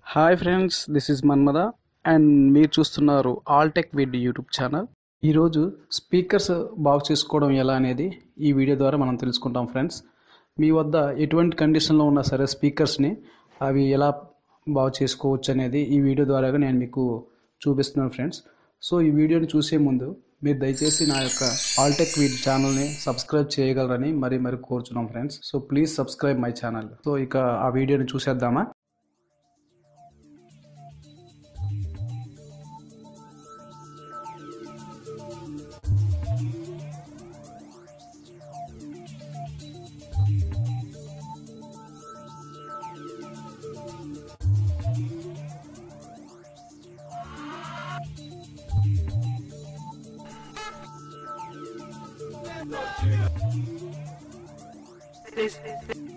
hi friends this is Manmadha and మీరు చూస్తున్నారు Altech విడ్ యూట్యూబ్ ఛానల్ ఈరోజు స్పీకర్స్ బాగు చేసుకోవడం ఎలా అనేది ఈ వీడియో ద్వారా మనం తెలుసుకుంటాం ఫ్రెండ్స్ మీ వద్ద ఎటువంటి కండిషన్లో ఉన్నా సరే స్పీకర్స్ని అవి ఎలా బాగు చేసుకోవచ్చు అనేది ఈ వీడియో ద్వారా నేను మీకు చూపిస్తున్నాను ఫ్రెండ్స్ సో ఈ వీడియోని చూసే ముందు మీరు దయచేసి నా యొక్క ఆల్టెక్ విడ్ ఛానల్ని సబ్స్క్రైబ్ చేయగలరని మరి మరి కోరుచున్నాం friends so please subscribe my channel so ఇక ఆ వీడియోని చూసేద్దామా This